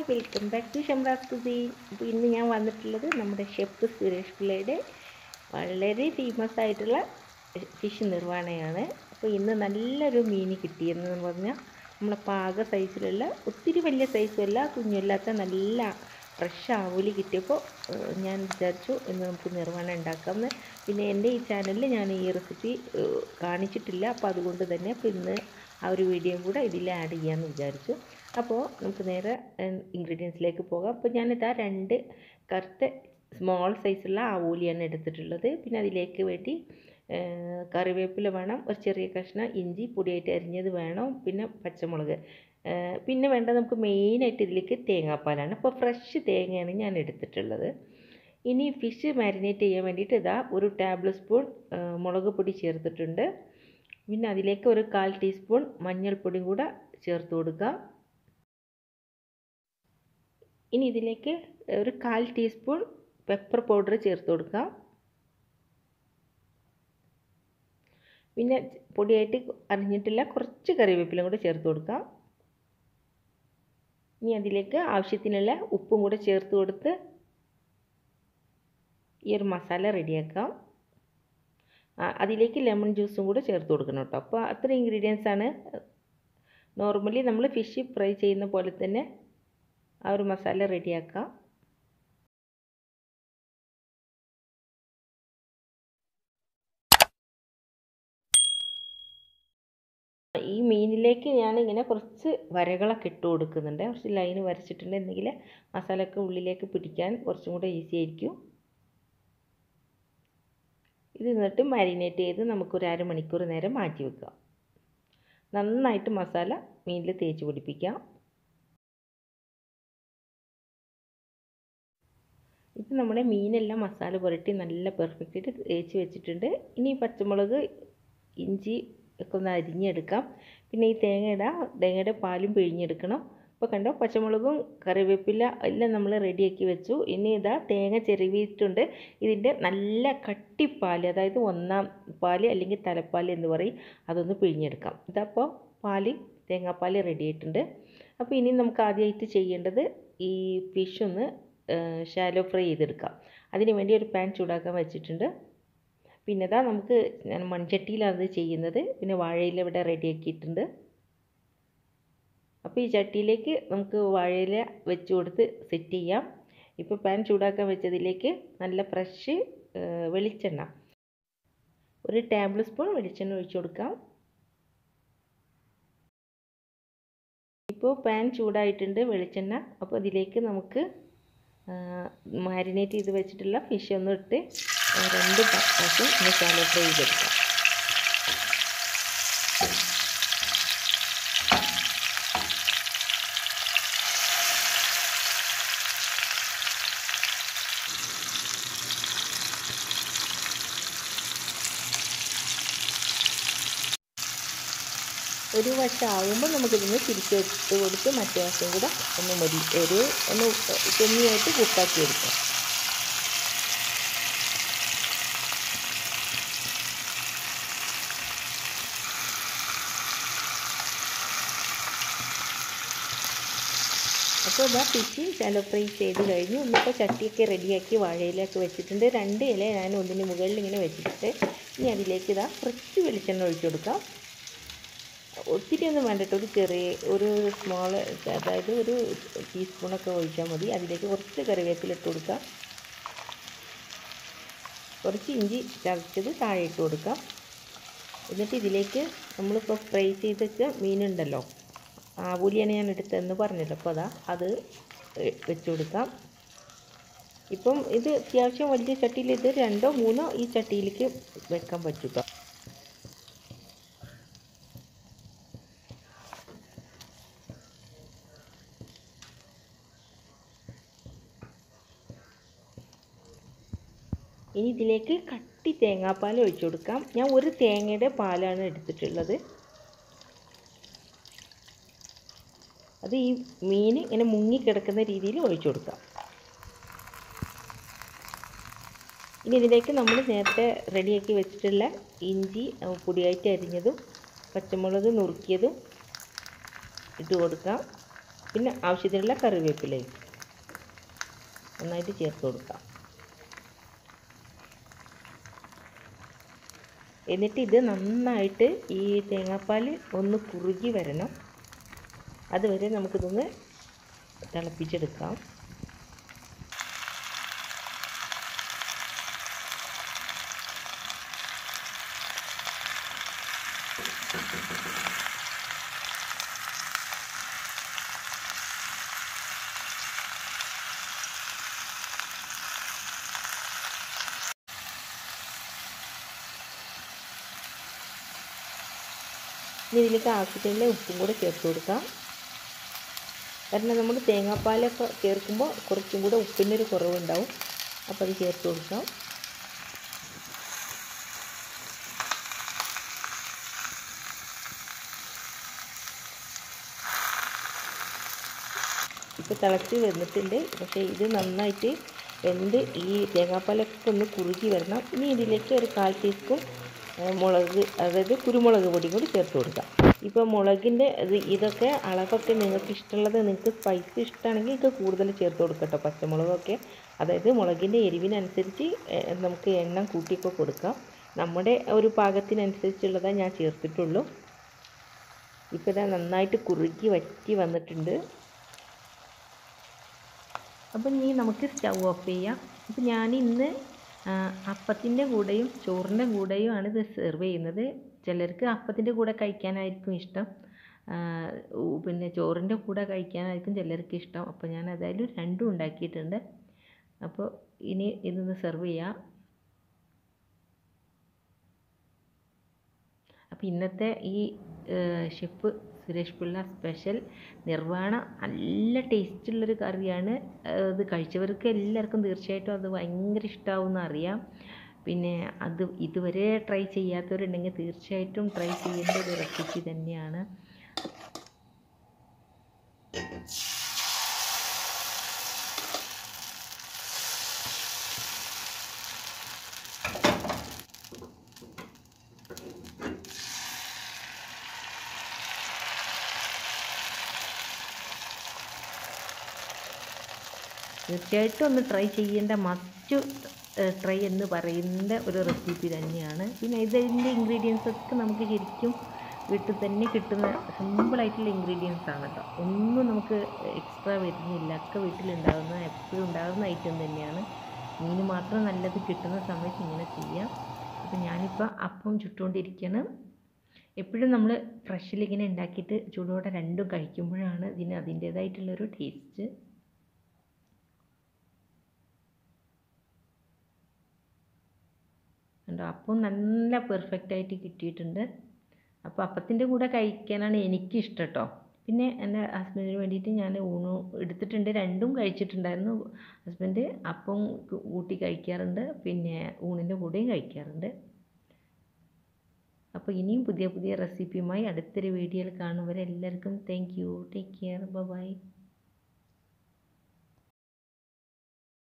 welcome back to Shamraz cuisine അപ്പോൾ ഇന്ന് ഞാൻ വന്നിട്ടുള്ളത് നമ്മുടെ ഷെഫ് സുരേഷ് പിള്ളയുടെ വളരെ ഫേമസ് ആയിട്ടുള്ള ഫിഷ് നിർവ്വാണയാണ് അപ്പോൾ ഇന്ന് നല്ലൊരു മീൻ കിട്ടിയെന്ന് പറഞ്ഞാൽ നമ്മളെ പാക സൈസിലുള്ള ഒത്തിരി വലിയ സൈസും അല്ല കുഞ്ഞല്ലാത്ത നല്ല ഫ്രഷ് ആവൂലി കിട്ടിയപ്പോൾ ഏഹ്, ഞാൻ വിചാരിച്ചു ഇന്ന് നമുക്ക് നിർവ്വാണം ഉണ്ടാക്കാമെന്ന് പിന്നെ എൻ്റെ ഈ ചാനലിൽ ഞാൻ ഈ റെസിപ്പി ഏഹ്, കാണിച്ചിട്ടില്ല അപ്പോൾ അതുകൊണ്ട് തന്നെ അപ്പോൾ ഇന്ന് ആ ഒരു വീഡിയോയും കൂടെ ഇതിൽ ആഡ് ചെയ്യാമെന്ന് വിചാരിച്ചു അപ്പോൾ നമുക്ക് നേരെ ഇൻഗ്രീഡിയൻസിലേക്ക് പോകാം അപ്പോൾ ഞാനിതാ രണ്ട് കറുത്ത സ്മോൾ സൈസുള്ള ആവൂലിയാണ് എടുത്തിട്ടുള്ളത് പിന്നെ അതിലേക്ക് വേണ്ടി ഏഹ്, കറിവേപ്പില വേണം ഒരു ചെറിയ കഷ്ണം ഇഞ്ചി പൊടിയായിട്ട് അരിഞ്ഞത് വേണം പിന്നെ പച്ചമുളക് ഏഹ്, പിന്നെ വേണ്ടത് നമുക്ക് മെയിനായിട്ട് ഇതിലേക്ക് തേങ്ങാപ്പാലാണ് അപ്പോൾ ഫ്രഷ് തേങ്ങയാണ് ഞാൻ എടുത്തിട്ടുള്ളത് ഇനി ഫിഷ് മാരിനേറ്റ് ചെയ്യാൻ വേണ്ടിയിട്ട് ഇതാ ഒരു ടേബിൾ സ്പൂൺ ഏഹ്, മുളക് പൊടി ചേർത്തിട്ടുണ്ട് പിന്നെ അതിലേക്ക് ഒരു കാൽ ടീസ്പൂൺ മഞ്ഞൾപ്പൊടിയും കൂടെ ചേർത്ത് കൊടുക്കാം ഇനി ഇതിലേക്ക് ഒരു കാൽ ടീസ്പൂൺ പെപ്പർ പൗഡർ ചേർത്ത് കൊടുക്കാം പിന്നെ പൊടിയായിട്ട് അരിഞ്ഞിട്ടില്ല കുറച്ച് കറിവേപ്പിലും കൂടെ ചേർത്ത് കൊടുക്കാം ഇനി അതിലേക്ക് ആവശ്യത്തിനുള്ള ഉപ്പും കൂടെ ചേർത്ത് കൊടുത്ത് ഈ ഒരു മസാല റെഡിയാക്കാം ആ, അതിലേക്ക് ലെമൺ ജ്യൂസും കൂടെ ചേർത്ത് കൊടുക്കണം കേട്ടോ അപ്പോൾ അത്ര ഇൻഗ്രീഡിയൻസ് ആണ് നോർമലി നമ്മൾ ഫിഷ് ഫ്രൈ ചെയ്യുന്ന പോലെ തന്നെ ആ ഒരു മസാല റെഡിയാക്കാം ഈ മീനിലേക്ക് ഞാൻ ഇങ്ങനെ കുറച്ച് വരകളൊക്കെ ഇട്ട് കൊടുക്കുന്നുണ്ട് കുറച്ച് ലൈൻ വരച്ചിട്ടുണ്ടെങ്കിൽ മസാലയൊക്കെ ഉള്ളിലേക്ക് പിടിക്കാൻ കുറച്ചും കൂടെ ഈസി ആയിരിക്കും ഇത് എന്നിട്ട് മാരിനേറ്റ് ചെയ്ത് നമുക്കൊരു അരമണിക്കൂർ നേരം മാറ്റി വെക്കാം നന്നായിട്ട് മസാല മീനിൽ തേച്ച് പിടിപ്പിക്കാം ഇപ്പം നമ്മുടെ മീനെല്ലാം മസാല പുരട്ടി നല്ല പെർഫെക്റ്റ് ആയിട്ട് തേച്ച് വെച്ചിട്ടുണ്ട് ഇനി പച്ചമുളക് ഇഞ്ചി ഒക്കെ ഒന്ന് അരിഞ്ഞെടുക്കാം പിന്നെ ഈ തേങ്ങ ഇടാം തേങ്ങയുടെ പാലും പിഴിഞ്ഞെടുക്കണം ഇപ്പോൾ കണ്ടോ പച്ചമുളകും കറിവേപ്പില എല്ലാം നമ്മൾ റെഡിയാക്കി വെച്ചു ഇനി ഇതാ തേങ്ങ ചെരുവിയിട്ടുണ്ട് ഇതിൻ്റെ നല്ല കട്ടിപ്പാൽ അതായത് ഒന്നാം പാൽ അല്ലെങ്കിൽ തലപ്പാൽ എന്ന് പറയും അതൊന്ന് പിഴിഞ്ഞെടുക്കാം ഇതപ്പോൾ പാല് തേങ്ങാപ്പാൽ റെഡി ആയിട്ടുണ്ട് അപ്പോൾ ഇനി നമുക്ക് ആദ്യമായിട്ട് ചെയ്യേണ്ടത് ഈ ഫിഷ് ഒന്ന് ഷാലോ ഫ്രൈ ചെയ്തെടുക്കാം അതിന് വേണ്ടി ഒരു പാൻ ചൂടാക്കാൻ വെച്ചിട്ടുണ്ട് പിന്നെ ഇതാ നമുക്ക് ഞാൻ മൺചട്ടിയിലാണ് ഇത് ചെയ്യുന്നത് പിന്നെ വാഴയില ഇവിടെ റെഡിയാക്കിയിട്ടുണ്ട് അപ്പോൾ ഈ ചട്ടിയിലേക്ക് നമുക്ക് വാഴയില വെച്ച് കൊടുത്ത് സെറ്റ് ചെയ്യാം ഇപ്പോൾ പാൻ ചൂടാക്കാൻ വെച്ചതിലേക്ക് നല്ല ഫ്രഷ് വെളിച്ചെണ്ണ ഒരു ടേബിൾ സ്പൂൺ വെളിച്ചെണ്ണ ഒഴിച്ചു കൊടുക്കാം ഇപ്പോൾ പാൻ ചൂടായിട്ടുണ്ട് വെളിച്ചെണ്ണ അപ്പോൾ അതിലേക്ക് നമുക്ക് മാരിനേറ്റ് ചെയ്ത് വെച്ചിട്ടുള്ള ഫിഷ് ഒന്ന് ഇട്ട് രണ്ട് പ്രാവശ്യം ഒന്ന് ശാലോ ഫ്രൈ ചെയ്തെടുക്കാം ഒരു വശം ആകുമ്പോൾ നമുക്കിതൊന്ന് തിരിച്ചിട്ട് കൊടുത്ത് മറ്റേ വശം കൂടെ ഒന്ന് മതി ഒരു ഒന്ന് ചെമ്മിയായിട്ട് കുക്കാക്കി എടുക്കാം അപ്പോൾ ഇതാ ഫിഷ് ശാലോ ഫ്രൈ ചെയ്ത് കഴിഞ്ഞു ഇന്നിപ്പോൾ ചട്ടിയൊക്കെ റെഡിയാക്കി വാഴയിലൊക്കെ വെച്ചിട്ടുണ്ട് രണ്ട് ഇല ഞാൻ ഒന്നിന് മുകളിൽ ഇങ്ങനെ വെച്ചിട്ട് ഇനി അതിലേക്ക് ഇതാ കുറച്ച് വെളിച്ചെണ്ണ ഒഴിച്ചു കൊടുക്കാം ഒത്തിരി ഒന്നും വേണ്ടിട്ട് ഒരു ചെറിയ ഒരു സ്മോൾ അതായത് ഒരു ടീസ്പൂണൊക്കെ ഒഴിച്ചാൽ മതി അതിലേക്ക് കുറച്ച് കറിവേപ്പില ഇട്ട് കൊടുക്കാം കുറച്ച് ഇഞ്ചി ചതച്ചത് താഴെ ഇട്ട് കൊടുക്കാം എന്നിട്ട് ഇതിലേക്ക് നമ്മളിപ്പോൾ ഫ്രൈ ചെയ്ത് വെച്ച മീനുണ്ടല്ലോ ആവൂലിയാണ് ഞാൻ എടുത്തതെന്ന് പറഞ്ഞല്ലോ അപ്പോൾ അതാ അത് വെച്ച് കൊടുക്കാം ഇപ്പം ഇത് അത്യാവശ്യം വലിയ ചട്ടിയിൽ ഇത് രണ്ടോ മൂന്നോ ഈ ചട്ടിയിലേക്ക് വെക്കാൻ പറ്റും കേട്ടോ ഇനി ഇതിലേക്ക് കട്ടി തേങ്ങാപ്പാൽ ഒഴിച്ചു കൊടുക്കാം ഞാൻ ഒരു തേങ്ങയുടെ പാലാണ് എടുത്തിട്ടുള്ളത് അത് ഈ മീൻ ഇങ്ങനെ മുങ്ങിക്കിടക്കുന്ന രീതിയിൽ ഒഴിച്ചു കൊടുക്കാം ഇനി ഇതിലേക്ക് നമ്മൾ നേരത്തെ റെഡിയാക്കി വെച്ചിട്ടുള്ള ഇഞ്ചി പൊടിയായിട്ട് അരിഞ്ഞതും പച്ചമുളക് നുറുക്കിയതും ഇട്ട് കൊടുക്കാം പിന്നെ ആവശ്യത്തിനുള്ള കറിവേപ്പിലയും നന്നായിട്ട് ചേർത്ത് കൊടുക്കാം എന്നിട്ട് ഇത് നന്നായിട്ട് ഈ തേങ്ങാപ്പാൽ ഒന്ന് കുറുകി വരണം അതുവരെ നമുക്കിതൊന്ന് തിളപ്പിച്ചെടുക്കാം ഇനി ഇതിലേക്ക് ആവശ്യത്തിനുള്ള ഉപ്പും കൂടെ ചേർത്ത് കൊടുക്കാം കാരണം നമ്മൾ തേങ്ങാപ്പാലൊക്കെ ചേർക്കുമ്പോൾ കുറച്ചും കൂടെ ഉപ്പിനൊരു കുറവുണ്ടാവും അപ്പോൾ അത് ചേർത്ത് കൊടുക്കാം ഇപ്പോൾ തിളച്ച് വന്നിട്ടുണ്ട് പക്ഷേ ഇത് നന്നായിട്ട് വെന്ത് ഈ തേങ്ങാപ്പാലൊക്കെ ഒന്ന് കുറുകി വരണം ഇനി ഇതിലേക്ക് ഒരു കാൽ ടീസ്പൂൺ മുളക് അതായത് കുരുമുളക് പൊടി കൂടി ചേർത്ത് കൊടുക്കാം ഇപ്പോൾ മുളകിൻ്റെ ഇത് ഇതൊക്കെ അളവൊക്കെ നിങ്ങൾക്ക് ഇഷ്ടമുള്ളത് നിങ്ങൾക്ക് സ്പൈസ് ഇഷ്ടമാണെങ്കിൽ ഇത് കൂടുതൽ ചേർത്ത് കൊടുക്കട്ടോ പച്ചമുളകൊക്കെ അതായത് മുളകിൻ്റെ എരിവിനനുസരിച്ച് നമുക്ക് എണ്ണം കൂട്ടിയൊക്കെ കൊടുക്കാം നമ്മുടെ ഒരു പാകത്തിനനുസരിച്ചുള്ളതാണ് ഞാൻ ചേർത്തിട്ടുള്ളൂ ഇപ്പോൾ ഇതാ നന്നായിട്ട് കുറുകി വറ്റി വന്നിട്ടുണ്ട് അപ്പം ഇനി നമുക്ക് സ്റ്റൗ ഓഫ് ചെയ്യാം അപ്പം ഞാൻ ഇന്ന് അപ്പത്തിൻ്റെ കൂടെയും ചോറിൻ്റെ കൂടെയും ആണ് ഇത് സെർവ് ചെയ്യുന്നത് ചിലർക്ക് അപ്പത്തിൻ്റെ കൂടെ കഴിക്കാനായിരിക്കും ഇഷ്ടം പിന്നെ ചോറിൻ്റെ കൂടെ കഴിക്കാനായിരിക്കും ചിലർക്ക് ഇഷ്ടം അപ്പോൾ ഞാൻ അതായാലും രണ്ടും ഉണ്ടാക്കിയിട്ടുണ്ട് അപ്പോൾ ഇനി ഇതൊന്ന് സെർവ് ചെയ്യാം അപ്പോൾ ഇന്നത്തെ ഈ ഷെഫ് സുരേഷ് പിള്ള സ്പെഷ്യൽ നിർവ്വാണ നല്ല ടേസ്റ്റുള്ളൊരു കറിയാണ് ഇത് കഴിച്ചവർക്ക് എല്ലാവർക്കും തീർച്ചയായിട്ടും അത് ഭയങ്കര ഇഷ്ടമാവുമെന്ന് അറിയാം പിന്നെ അത് ഇതുവരെ ട്രൈ ചെയ്യാത്തവരുണ്ടെങ്കിൽ തീർച്ചയായിട്ടും ട്രൈ ചെയ്യേണ്ട ഒരു റെസിപ്പി തന്നെയാണ് തീർച്ചയായിട്ടും ഒന്ന് ട്രൈ ചെയ്യേണ്ട മറ്റു ട്രൈ എന്ന് പറയുന്ന ഒരു റെസിപ്പി തന്നെയാണ് പിന്നെ ഇതിൻ്റെ ഇൻഗ്രീഡിയൻസ് ഒക്കെ നമുക്ക് ശരിക്കും വീട്ടിൽ തന്നെ കിട്ടുന്ന സിമ്പിളായിട്ടുള്ള ഇൻഗ്രീഡിയൻസ് ആണ് കേട്ടോ ഒന്നും നമുക്ക് എക്സ്ട്രാ വരുന്നില്ല ഒക്കെ വീട്ടിലുണ്ടാകുന്ന എപ്പോഴും ഉണ്ടാകുന്ന ഐറ്റം തന്നെയാണ് മീൻ മാത്രം നല്ലത് കിട്ടുന്ന സമയത്ത് ഇങ്ങനെ ചെയ്യാം അപ്പോൾ ഞാനിപ്പോൾ അപ്പം ചുട്ടുകൊണ്ടിരിക്കുകയാണ് എപ്പോഴും നമ്മൾ ഫ്രഷിൽ ഇങ്ങനെ ഉണ്ടാക്കിയിട്ട് ചൂടോടെ രണ്ടും കഴിക്കുമ്പോഴാണ് ഇതിന് അതിൻ്റേതായിട്ടുള്ളൊരു ടേസ്റ്റ് കണ്ടോ അപ്പം നല്ല പെർഫെക്റ്റ് ആയിട്ട് കിട്ടിയിട്ടുണ്ട് അപ്പോൾ അപ്പത്തിൻ്റെ കൂടെ കഴിക്കാനാണ് എനിക്കിഷ്ടം കേട്ടോ പിന്നെ എൻ്റെ ഹസ്ബൻഡിന് വേണ്ടിയിട്ട് ഞാൻ ഊണ് എടുത്തിട്ടുണ്ട് രണ്ടും കഴിച്ചിട്ടുണ്ടായിരുന്നു ഹസ്ബൻഡ് അപ്പം കൂട്ടി കഴിക്കാറുണ്ട് പിന്നെ ഊണിൻ്റെ കൂടെയും കഴിക്കാറുണ്ട് അപ്പോൾ ഇനിയും പുതിയ പുതിയ റെസിപ്പിയുമായി അടുത്തൊരു വീഡിയോയിൽ കാണും വരെ എല്ലാവർക്കും thank you take care by